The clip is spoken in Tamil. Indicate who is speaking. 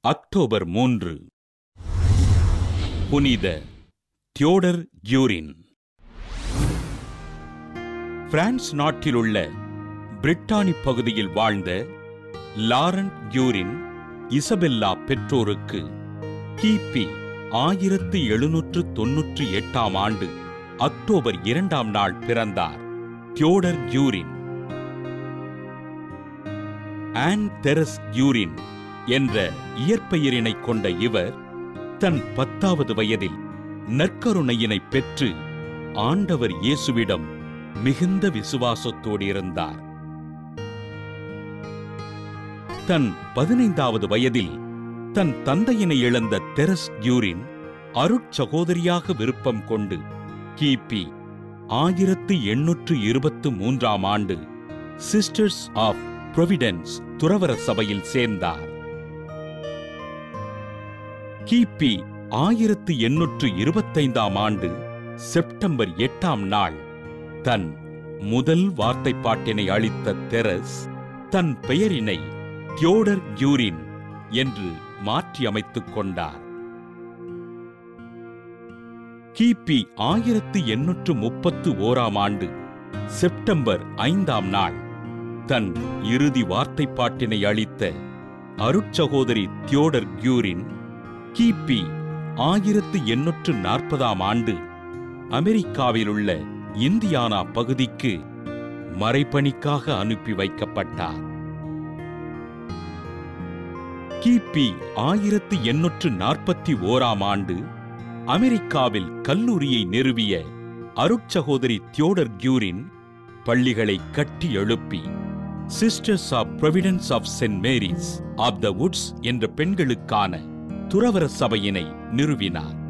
Speaker 1: அக்டோபர் மூன்று புனித தியோடர் கியூரின் பிரான்ஸ் நாட்டிலுள்ள பிரிட்டானி பகுதியில் வாழ்ந்த லாரண்ட் கியூரின் இசபெல்லா பெற்றோருக்கு கிபி ஆயிரத்து எழுநூற்று தொன்னூற்றி எட்டாம் ஆண்டு அக்டோபர் இரண்டாம் நாள் பிறந்தார் Theodore Guerin Anne Therese Guerin என்ற இயற்பெயரினை கொண்ட இவர் தன் பத்தாவது வயதில் நற்கருணையினை பெற்று ஆண்டவர் இயேசுவிடம் மிகுந்த விசுவாசத்தோடு இருந்தார் தன் பதினைந்தாவது வயதில் தன் தந்தையினை இழந்த தெரஸ் கியூரின் அருட்சகோதரியாக விருப்பம் கொண்டு கிபி ஆயிரத்து எண்ணூற்று இருபத்து மூன்றாம் ஆண்டு சிஸ்டர்ஸ் ஆஃப் புரொவிடன்ஸ் துறவர சபையில் சேர்ந்தார் கிபி ஆயிரத்து எண்ணூற்று இருபத்தைந்தாம் ஆண்டு செப்டம்பர் எட்டாம் நாள் தன் முதல் வார்த்தைப்பாட்டினை அளித்த தெரஸ் தன் பெயரினை தியோடர் கியூரின் என்று மாற்றி அமைத்துக் கொண்டார் கிபி ஆயிரத்து எண்ணூற்று முப்பத்து ஓராம் ஆண்டு செப்டம்பர் ஐந்தாம் நாள் தன் இறுதி வார்த்தைப்பாட்டினை அளித்த அருட்சகோதரி தியோடர் கியூரின் கிபி ஆயிரத்து எண்ணூற்று நாற்பதாம் ஆண்டு அமெரிக்காவிலுள்ள இந்தியானா பகுதிக்கு மறைப்பணிக்காக அனுப்பி வைக்கப்பட்டார் கிபி ஆயிரத்து எண்ணூற்று நாற்பத்தி ஓராம் ஆண்டு அமெரிக்காவில் கல்லூரியை நிறுவிய அருட்சகோதரி தியோடர் கியூரின் பள்ளிகளை கட்டி எழுப்பி Sisters of Providence of Saint Mary's of the Woods என்ற பெண்களுக்கான துறவர சபையினை நிறுவினார்